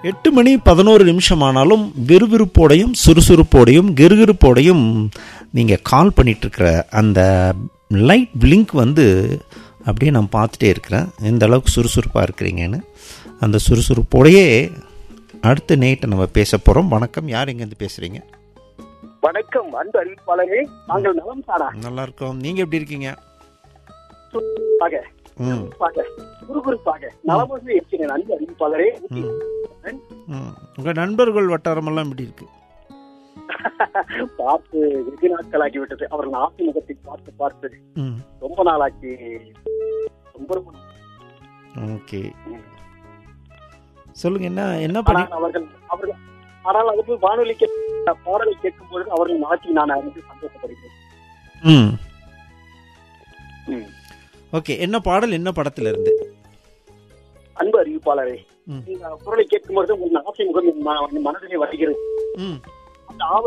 எட்டு மணி பதினோரு நிமிஷம் ஆனாலும் விறுவிறுப்போடையும் சுறுசுறுப்போடையும் கிறுகிறுப்போடையும் நீங்கள் கால் பண்ணிகிட்ருக்கிற அந்த லைட் பிளிங்க் வந்து அப்படியே நான் பார்த்துட்டே இருக்கிறேன் எந்த அளவுக்கு சுறுசுறுப்பாக இருக்கிறீங்கன்னு அந்த சுறுசுறுப்போடையே அடுத்த நைட்டை நம்ம பேச போகிறோம் வணக்கம் யார் எங்கேருந்து பேசுகிறீங்க வணக்கம் அன்பு அறிவிப்பாளரே நாங்கள் நலம் சாரா நல்லா இருக்கோம் நீங்கள் எப்படி இருக்கீங்க சுறுசுறுப்பாக ம் சுறுசுறுப்பாக, சுறுசுறுப்பாக நலமாக இருக்கிறேன் அன்பு அறிவிப்பாளரே ம் ம் உங்கள் நண்பர்கள் வட்டாரமெல்லாம் எப்படி இருக்கு பார்த்து வெகு நாட்கள் ஆகிவிட்டது அவர்கள் ஆசி முகத்தை பார்த்து பார்த்து ம் ரொம்ப நாளாக்கி ரொம்ப ரொம்ப நாள். ஓகே சொல்லுங்க என்ன என்ன பண்ணி ஆனால் அவர்கள் அவர்கள் ஆனால் அவர்கள் வானொலி கேட்க பாடலை கேட்கும் பொழுது அவர்கள் நாட்டி நான் அறிந்து சந்தோஷப்படுகிறேன் ம் ம். ஓகே என்ன பாடல் என்ன படத்துல இருந்து அன்பு அறிவிப்பாளரே ம். இந்த குரலை கேட்கும் பொழுது உங்கள் ஆசை முகம் என் ம- என் மனதிலே வருகிறது ம் அந்த ஆவல்